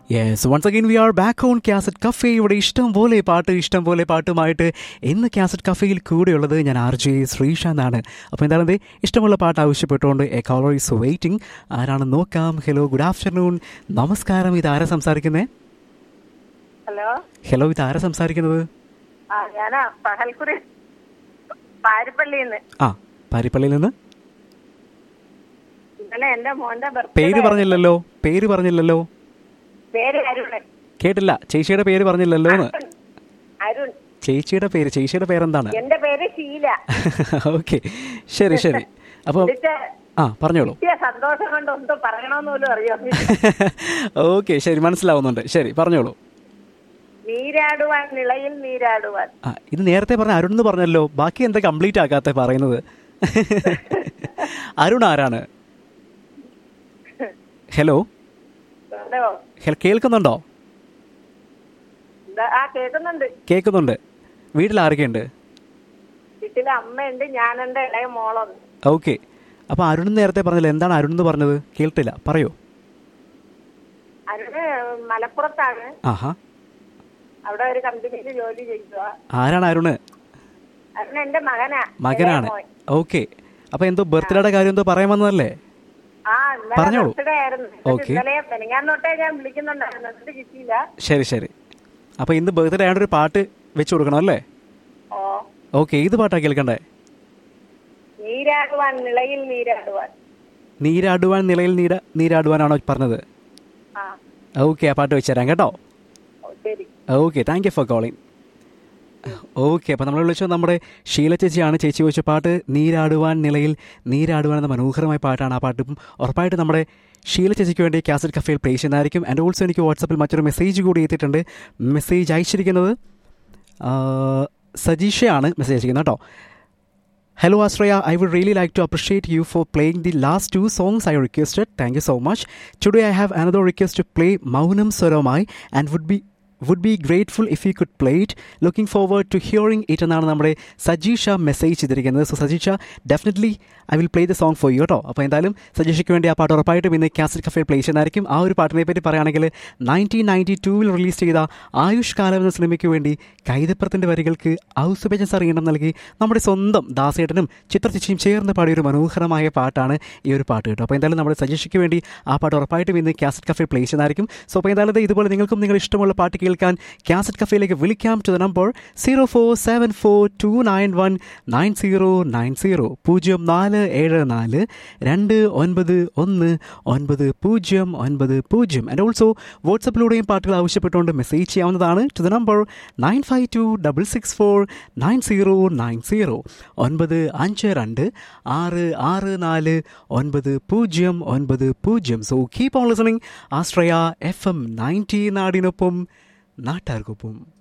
Yes once again we are back on cassette cafe ഇവിടെ ഇഷ്ടം പോലെ പാട്ട് ഇഷ്ടം പോലെ പാട്ടുമായിട്ട് ഇന്ന് കാസറ്റ് കഫേയിൽ കൂടെയുള്ളത് ഞാൻ ആർ ജെ ശ്രീശാന്താണ് അപ്പോൾ എന്താണ് ഇത് ഇഷ്ടമുള്ള പാട്ട് ആവശ്യപ്പെട്ടുകൊണ്ട് എ കോളർ ഈസ് വെയിറ്റിംഗ് ആരാണെന്ന് നോക്കാം ഹലോ ഗുഡ് ആഫ്റ്റർനൂൺ നമസ്കാരം ഇത് ആരാ സംസാരിക്കുന്നത് ഹലോ ഹലോ ഇത് ആരാ സംസാരിക്കുന്നത് ആ ഞാനാ പകൽക്കുറി പാരിപ്പള്ളിന്ന് ആ പാരിപ്പള്ളിയിൽ നിന്ന് ഇന്നലെ എന്റെ മോന്റെ പേര് ബർത്ത്ഡേ പറഞ്ഞില്ലല്ലോ പേര് പറഞ്ഞില്ലല്ലോ പേര് അരുൺ കേട്ടില്ല ചേച്ചിയുടെ പേര് പറഞ്ഞില്ലല്ലോ എന്ന് അരുൺ ചേച്ചിയുടെ പേര് ചേച്ചിയുടെ പേരെന്താണ് എന്റെ പേര് ഷീല ഓക്കെ ശരി ശരി അപ്പോൾ വിളിച്ച ആ പറഞ്ഞോളൂ കിട്ടിയ സന്തോഷം കൊണ്ട് ഒന്നും പറയണമെന്ന് പോലും അറിയാം ഓക്കെ ശരി മനസ്സിലാവുന്നുണ്ട് ശരി പറഞ്ഞോളൂ നീരാടുവാൻ നിളയിൽ നീരാടുവാൻ ആ ഇത് നേരത്തെ പറഞ്ഞ അരുൺ എന്ന് പറഞ്ഞല്ലോ ബാക്കി എന്താ കംപ്ലീറ്റ് ആക്കാത്ത പറയുന്നത് അരുൺ ആരാണ് ഹലോ ഹലോ ഹെ- കേൾക്കുന്നുണ്ടോ എന്താ ആ കേൾക്കുന്നുണ്ട് കേൾക്കുന്നുണ്ട് വീട്ടിൽ ആരൊക്കെയുണ്ട് വീട്ടിലെ അമ്മയുണ്ട് ഞാനെന്റെ ഇളയ മോളുണ്ട് ഓക്കെ അപ്പോൾ അരുൺ നേരത്തെ പറഞ്ഞല്ലോ എന്താണ് അരുൺ എന്ന് പറഞ്ഞത് കേട്ടില്ല പറയോ അരുണ് മലപ്പുറത്താണ് ആഹാ അവിടെ ഒരു കമ്പനിയിൽ ജോലി ചെയ്യുക ആരാണ് അരുണ് അരുൺ എന്റെ മകനാ മകനാണ് ഇളയ മോൻ. ഓക്കെ അപ്പോൾ എന്തോ ബർത്ത്ഡേയുടെ കാര്യം എന്തോ പറയാൻ വന്നതല്ലേ ആ ഇന്നലെ പറഞ്ഞോളൂ. ബർത്ത്ഡേ ആയിരുന്നു ഓക്കേ. ഇന്നലെ മെനങ്ങാൻ തൊട്ടേ ഞാൻ വിളിക്കുന്നുണ്ടായിരുന്നു എന്നിട്ട് കിട്ടിയില്ല ശരി ശരി അപ്പോൾ ഇന്ന് ബർത്ത്ഡേ ആയതുകൊണ്ട് ഒരു പാട്ട് വെച്ച് കൊടുക്കണം അല്ലേ ഓ ഓക്കെ ഏത് പാട്ടാണ് കേൾക്കണ്ടേ നീരാടുവാൻ നിളയിൽ നീരാടുവാൻ നീരാടുവാൻ നിലയിൽ നീര നീരാടുവാനാണോ പറഞ്ഞത് ആ ഓക്കെ ആ പാട്ട് വെച്ചുതരാം കേട്ടോ ഓ, ശരി okay thank you for calling okay അപ്പോൾ നമ്മൾ വിളിച്ചത് നമ്മുടെ ഷീല ചേച്ചിയാണ് ചേച്ചി വെച്ച പാട്ട് നീരാടുവാൻ നിലയിൽ നീരാടുവാൻ എന്ന മനോഹരമായ പാട്ടാണ് ആ പാട്ട് ഇപ്പം ഉറപ്പായിട്ട് നമ്മുടെ ഷീല ചേച്ചിക്ക് വേണ്ടി കാസറ്റ് കഫേയിൽ പ്ലേ ചെയ്യുന്നതായിരിക്കും ആൻഡ് ഓൾസോ എനിക്ക് വാട്സപ്പിൽ മറ്റൊരു മെസ്സേജ് കൂടി എത്തിയിട്ടുണ്ട് മെസ്സേജ് അയച്ചിരിക്കുന്നത് ആ, സജീഷയാണ് മെസ്സേജ് അയച്ചിരിക്കുന്നത് കേട്ടോ Hello Astraya, I would really like to appreciate you for playing the last two songs I requested. Thank you so much. Today I have another request to play Maunam Saramai and would be would be grateful if you could play it. Looking forward to hearing it എന്നാണ് നമ്മുടെ Sajeesha message ചെയ്തിരിക്കുന്നത് so Sajeesha definitely I will play the song for you കേട്ടോ അപ്പോൾ എന്തായാലും സജീഷയ്ക്ക് വേണ്ടി ആ പാട്ട് ഉറപ്പായിട്ടും ഇന്ന് കാസറ്റ് കഫേ പ്ലേ ചെയ്യുന്നതായിരിക്കും ആ ഒരു പാട്ടിനെ പറ്റി പറയുകയാണെങ്കിൽ നയൻറ്റീൻ നയൻറ്റി ടൂവിൽ റിലീസ് ചെയ്ത ആയുഷ് കാലം എന്ന സിനിമയ്ക്ക് വേണ്ടി കൈതപ്പുറത്തിൻ്റെ വരികൾക്ക് ഔസുബേജൻ സാർ ഈണം നൽകി നമ്മുടെ സ്വന്തം ദാസേട്ടനും ചിത്രചേച്ചിയും ചേർന്ന് പാടിയ ഒരു മനോഹരമായ പാട്ടാണ് ഈ ഒരു പാട്ട് കേട്ടോ അപ്പോൾ എന്തായാലും നമ്മുടെ സജീഷയ്ക്ക് വേണ്ടി ആ പാട്ട് ഉറപ്പായിട്ടും ഇന്ന് കാസറ്റ് കഫേ പ്ലേ ചെയ്യുന്നതായിരിക്കും സോ അപ്പോൾ എന്തായാലും ദേ ഇതുപോലെ നിങ്ങൾക്കും നിങ്ങൾ ഇഷ്ടമുള്ള പാട്ട് കേൾക്കാൻ കാസറ്റ് കഫേയിലേക്ക് വിളിക്കാം to the number zero four seven four two nine one nine zero nine zero പൂജ്യം നാല് ഏഴ് നാല് രണ്ട് ഒൻപത് ഒന്ന് ഒൻപത് പൂജ്യം ഒൻപത് പൂജ്യം ആൻഡ് ഓൾസോ വാട്സപ്പിലൂടെയും പാട്ടുകൾ ആവശ്യപ്പെട്ടുകൊണ്ട് മെസ്സേജ് ചെയ്യാവുന്നതാണ് to the number nine five two double six four nine zero nine zero ഒൻപത് അഞ്ച് രണ്ട് ആറ് ആറ് നാല് ഒൻപത് പൂജ്യം ഒൻപത് പൂജ്യം so keep on listening Ashraya F M ninety നാടിനൊപ്പം നാട്ടാർക്കൊപ്പം